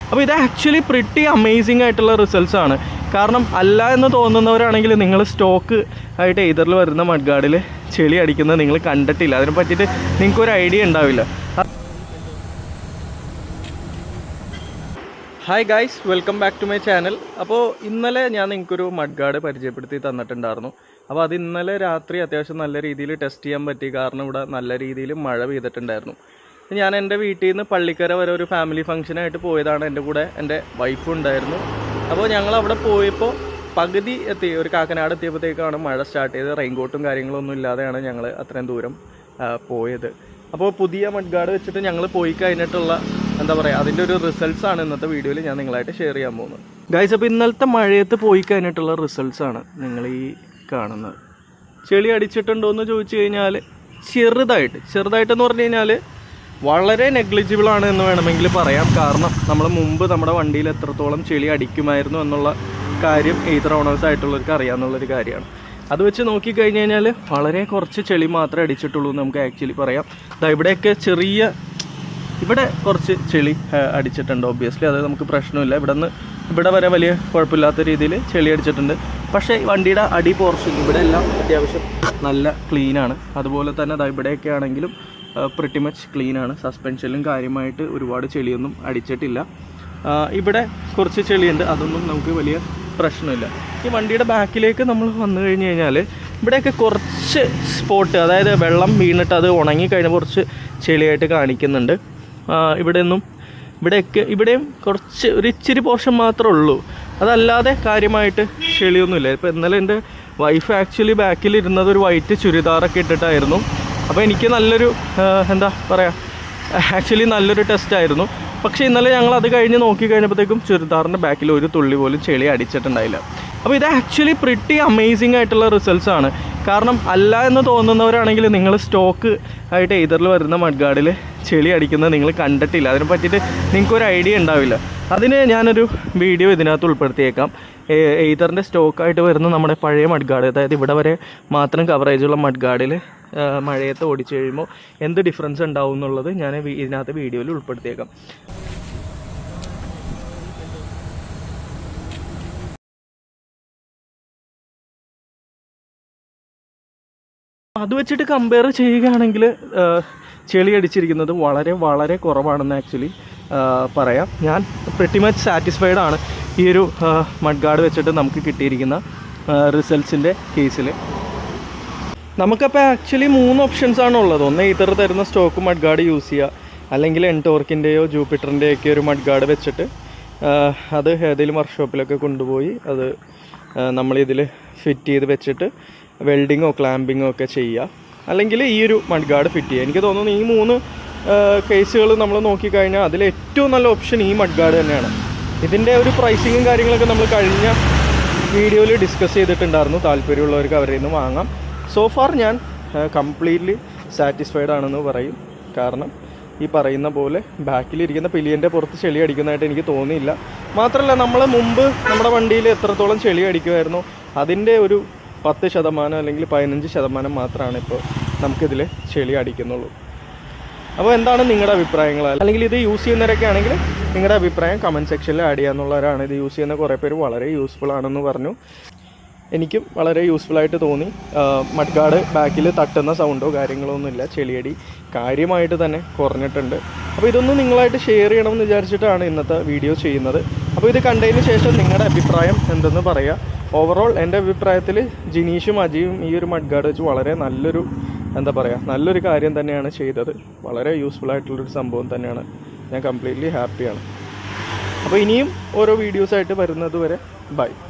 അപ്പോൾ ഇത് actually pretty amazing ആയിട്ടുള്ള റിസൾട്ട്സ് ആണ് കാരണം അല്ല എന്ന് തോന്നുന്നവരാണെങ്കിൽ നിങ്ങൾ സ്റ്റോക്ക് ആയിട്ട് എയ്തറിൽ വരുന്ന മഡ്ഗാർഡിൽ ചെളി അടിക്കുന്നത് നിങ്ങൾ കണ്ടിട്ടില്ല അതിനെ പറ്റിയിട്ട് നിങ്ങൾക്ക് ഒരു ഐഡിയ ഉണ്ടാവില്ല hi guys welcome back to my channel അപ്പോൾ ഇന്നലെ ഞാൻ നിങ്ങൾക്കൊരു മഡ് ഗാർഡ് പരിചയപ്പെടുത്തി തന്നിട്ടുണ്ടായിരുന്നു അപ്പോൾ അത് ഇന്നലെ രാത്രി അത്യാവശ്യം നല്ല രീതിയിൽ ടെസ്റ്റ് ചെയ്യാൻ പറ്റി കാരണം ഇവിടെ നല്ല രീതിയിൽ മഴ പെയ്തിട്ടുണ്ടായിരുന്നു ഞാൻ എൻ്റെ വീട്ടിൽ നിന്ന് പള്ളിക്കര വരെ ഒരു ഫാമിലി ഫംഗ്ഷനായിട്ട് പോയതാണ് എൻ്റെ കൂടെ എൻ്റെ വൈഫും ഉണ്ടായിരുന്നു അപ്പോൾ ഞങ്ങൾ അവിടെ പോയപ്പോൾ പകുതി എത്തി ഒരു കാക്കനാട് എത്തിയപ്പോഴത്തേക്കാണ് മഴ സ്റ്റാർട്ട് ചെയ്തത് റെയിൻകോട്ടും കാര്യങ്ങളൊന്നും ഇല്ലാതെയാണ് ഞങ്ങൾ അത്രയും ദൂരം ആ, പോയത് അപ്പോൾ പുതിയ മഡ് ഗാർഡ് വെച്ചിട്ട് ഞങ്ങൾ പോയി കഴിഞ്ഞിട്ടുള്ള എന്താ പറയുക അതിൻ്റെ ഒരു റിസൾട്ട്സ് ആണ് ഇന്നത്തെ വീഡിയോയിൽ ഞാൻ നിങ്ങളായിട്ട് ഷെയർ ചെയ്യാൻ പോകുന്നത് ഗൈസ് അപ്പോൾ ഇന്നലത്തെ മഴയത്ത് പോയി കഴിഞ്ഞിട്ടുള്ള റിസൾട്ട്സ് ആണ് നിങ്ങൾ ഈ കാണുന്നത് ചെളി അടിച്ചിട്ടുണ്ടോ എന്ന് ചോദിച്ചു കഴിഞ്ഞാൽ ചെറുതായിട്ട് ചെറുതായിട്ടെന്ന് പറഞ്ഞു കഴിഞ്ഞാൽ വളരെ നെഗ്ലിജിബിൾ ആണ് എന്ന് വേണമെങ്കിൽ പറയാം കാരണം നമ്മൾ മുമ്പ് നമ്മുടെ വണ്ടിയിൽ എത്രത്തോളം ചെളി അടിക്കുമായിരുന്നു എന്നുള്ള കാര്യം എയ്തർ ഓണേഴ്സ് ആയിട്ടുള്ളവർക്ക് അറിയാമെന്നുള്ളൊരു കാര്യമാണ് അത് വെച്ച് നോക്കിക്കഴിഞ്ഞ് കഴിഞ്ഞാൽ വളരെ കുറച്ച് ചെളി മാത്രമേ അടിച്ചിട്ടുള്ളൂ എന്ന് നമുക്ക് ആക്ച്വലി പറയാം ദാ ഇവിടെയൊക്കെ ചെറിയ ഇവിടെ കുറച്ച് ചെളി ആ, അടിച്ചിട്ടുണ്ട് ഒബ്വിയസ്ലി അത് നമുക്ക് പ്രശ്നമില്ല ഇവിടെ നിന്ന് ഇവിടെ വരെ വലിയ കുഴപ്പമില്ലാത്ത രീതിയിൽ ചെളി അടിച്ചിട്ടുണ്ട് പക്ഷേ ഈ വണ്ടിയുടെ അടി പോർഷൻ ഇവിടെ എല്ലാം അത്യാവശ്യം നല്ല ക്ലീനാണ് അതുപോലെ തന്നെ ദാ ഇവിടെയൊക്കെ ആണെങ്കിലും പ്രിട്ടി മച്ച് ക്ലീനാണ് സസ്പെൻഷനിലും കാര്യമായിട്ട് ഒരുപാട് ചെളിയൊന്നും അടിച്ചിട്ടില്ല ആ, ഇവിടെ കുറച്ച് ചെളിയുണ്ട് അതൊന്നും നമുക്ക് വലിയ പ്രശ്നമില്ല ഈ വണ്ടിയുടെ ബാക്കിലേക്ക് നമ്മൾ വന്നു കഴിഞ്ഞ് കഴിഞ്ഞാൽ ഇവിടെയൊക്കെ കുറച്ച് സ്പോട്ട് അതായത് വെള്ളം വീണിട്ട് അത് ഉണങ്ങി കഴിഞ്ഞപ്പോൾ കുറച്ച് ചെളിയായിട്ട് കാണിക്കുന്നുണ്ട് ആ, ഇവിടെ ഒന്നും ഇവിടെയൊക്കെ ഇവിടെയും കുറച്ച് ഒരു ഇച്ചിരി പോർഷൻ മാത്രമേ ഉള്ളൂ അതല്ലാതെ കാര്യമായിട്ട് ചെളിയൊന്നുമില്ല ഇപ്പോൾ ഇന്നലെ എൻ്റെ വൈഫ് ആക്ച്വലി ബാക്കിൽ ഇരുന്നത് ഒരു വൈറ്റ് ചുരിദാറൊക്കെ ഇട്ടിട്ടായിരുന്നു അപ്പോൾ എനിക്ക് നല്ലൊരു ആ, എന്താ പറയുക ആക്ച്വലി നല്ലൊരു ടെസ്റ്റ് ആയിരുന്നു പക്ഷേ ഇന്നലെ ഞങ്ങൾ അത് കഴിഞ്ഞ് നോക്കി കഴിഞ്ഞപ്പോഴത്തേക്കും ചുരിദാറിൻ്റെ ബാക്കിൽ ഒരു തുള്ളി പോലും ചെളി അടിച്ചിട്ടുണ്ടായില്ല അപ്പോൾ ഇത് ആക്ച്വലി പ്രിട്ടി അമേസിങ് ആയിട്ടുള്ള റിസൾട്ട്സ് ആണ് കാരണം അല്ല എന്ന് തോന്നുന്നവരാണെങ്കിൽ നിങ്ങൾ സ്റ്റോക്ക് ആയിട്ട് എയ്തറിൽ വരുന്ന മഡ്ഗാർഡിൽ ചെളി അടിക്കുന്നത് നിങ്ങൾ കണ്ടിട്ടില്ല അതിനെ പറ്റിയിട്ട് നിങ്ങൾക്ക് ഒരു ഐഡിയ ഉണ്ടാവില്ല അതിന് ഞാനൊരു വീഡിയോ ഇതിനകത്ത് ഉൾപ്പെടുത്തിയേക്കാം എയ്തറിൻ്റെ സ്റ്റോക്കായിട്ട് വരുന്ന നമ്മുടെ പഴയ മഡ്ഗാർഡ് അതായത് ഇവിടെ വരെ മാത്രം കവറേജുള്ള മഡ്ഗാർഡിൽ മഴയത്ത് ഓടിച്ചു കഴിയുമ്പോൾ എന്ത് ഡിഫറൻസ് ഉണ്ടാവും എന്നുള്ളത് ഞാൻ വി- ഇതിനകത്ത് വീഡിയോയിൽ ഉൾപ്പെടുത്തിയേക്കാം അത് വെച്ചിട്ട് കമ്പയർ ചെയ്യുകയാണെങ്കിൽ ചെളി അടിച്ചിരിക്കുന്നത് വളരെ വളരെ കുറവാണെന്ന് ആക്ച്വലി പറയാം ഞാൻ പ്രിറ്റി മച്ച് സാറ്റിസ്ഫൈഡ് ആണ് ഈ ഒരു മഡ് ഗാർഡ് വെച്ചിട്ട് നമുക്ക് കിട്ടിയിരിക്കുന്ന റിസൾട്ട്സിൻ്റെ കേസിൽ നമുക്കപ്പോൾ ആക്ച്വലി മൂന്ന് ഓപ്ഷൻസ് ആണ് ഉള്ളത് ഒന്ന് ഇതർ തരുന്ന സ്റ്റോക്ക് മഡ് ഗാർഡ് യൂസ് ചെയ്യുക അല്ലെങ്കിൽ എൻടോർക്കിൻ്റെയോ ജൂപ്പിറ്ററിൻ്റെയൊക്കെ ഒരു മഡ് ഗാർഡ് വെച്ചിട്ട് ആ, അത് ഏതെങ്കിലും വർക്ക്ഷോപ്പിലൊക്കെ കൊണ്ടുപോയി അത് നമ്മളിതിൽ ഫിറ്റ് ചെയ്ത് വെച്ചിട്ട് വെൽഡിങ്ങോ ക്ലാമ്പിങ്ങോ ഒക്കെ ചെയ്യുക അല്ലെങ്കിൽ ഈ ഒരു മഡ് ഗാർഡ് ഫിറ്റ് ചെയ്യുക എനിക്ക് തോന്നുന്നു ഈ മൂന്ന് കേസുകൾ നമ്മൾ നോക്കിക്കഴിഞ്ഞാൽ അതിൽ ഏറ്റവും നല്ല ഓപ്ഷൻ ഈ മഡ് ഗാർഡ് തന്നെയാണ് ഇതിൻ്റെ ഒരു പ്രൈസിങ്ങും കാര്യങ്ങളൊക്കെ നമ്മൾ കഴിഞ്ഞ വീഡിയോയിൽ ഡിസ്കസ് ചെയ്തിട്ടുണ്ടായിരുന്നു താല്പര്യമുള്ളവർക്ക് അവരിൽ നിന്ന് വാങ്ങാം സോ ഫാർ ഞാൻ കംപ്ലീറ്റ്ലി സാറ്റിസ്ഫൈഡ് ആണെന്ന് പറയും കാരണം ഈ പറയുന്ന പോലെ ബാക്കിലിരിക്കുന്ന പിലിയൻ്റെ പുറത്ത് ചെളി അടിക്കുന്നതായിട്ട് എനിക്ക് തോന്നിയില്ല മാത്രമല്ല നമ്മൾ മുമ്പ് നമ്മുടെ വണ്ടിയിൽ എത്രത്തോളം ചെളി അടിക്കുമായിരുന്നു അതിൻ്റെ ഒരു പത്ത് ശതമാനം അല്ലെങ്കിൽ പതിനഞ്ച് ശതമാനം മാത്രമാണ് ഇപ്പോൾ നമുക്കിതിൽ ചെളി അടിക്കുന്നുള്ളൂ അപ്പോൾ എന്താണ് നിങ്ങളുടെ അഭിപ്രായങ്ങൾ അല്ലെങ്കിൽ ഇത് യൂസ് ചെയ്യുന്നവരൊക്കെ ആണെങ്കിൽ നിങ്ങളുടെ അഭിപ്രായം കമൻറ്റ് സെക്ഷനിൽ ആഡ് ചെയ്യാന്നുള്ളവരാണ് ഇത് യൂസ് ചെയ്യുന്ന കുറേ പേര് വളരെ യൂസ്ഫുൾ ആണെന്ന് പറഞ്ഞു എനിക്കും വളരെ യൂസ്ഫുൾ ആയിട്ട് തോന്നി മഡ്ഗാർഡ് ബാക്കിൽ തട്ടുന്ന സൗണ്ടോ കാര്യങ്ങളോ ഒന്നുമില്ല ചെളിയടി കാര്യമായിട്ട് തന്നെ കുറഞ്ഞിട്ടുണ്ട് അപ്പോൾ ഇതൊന്നും നിങ്ങളായിട്ട് ഷെയർ ചെയ്യണമെന്ന് വിചാരിച്ചിട്ടാണ് ഇന്നത്തെ വീഡിയോ ചെയ്യുന്നത് അപ്പോൾ ഇത് കണ്ടതിന് ശേഷം നിങ്ങളുടെ അഭിപ്രായം എന്തെന്ന് പറയുക ഓവറോൾ എൻ്റെ അഭിപ്രായത്തിൽ ജിനീഷും അജിയും ഈ ഒരു മഡ്ഗാർഡ് വെച്ച് വളരെ നല്ലൊരു എന്താ പറയുക നല്ലൊരു കാര്യം തന്നെയാണ് ചെയ്തത് വളരെ യൂസ്ഫുൾ ആയിട്ടുള്ളൊരു സംഭവം തന്നെയാണ് ഞാൻ കംപ്ലീറ്റ്ലി ഹാപ്പിയാണ് അപ്പോൾ ഇനിയും ഓരോ വീഡിയോസായിട്ട് വരുന്നത് വരെ ബൈ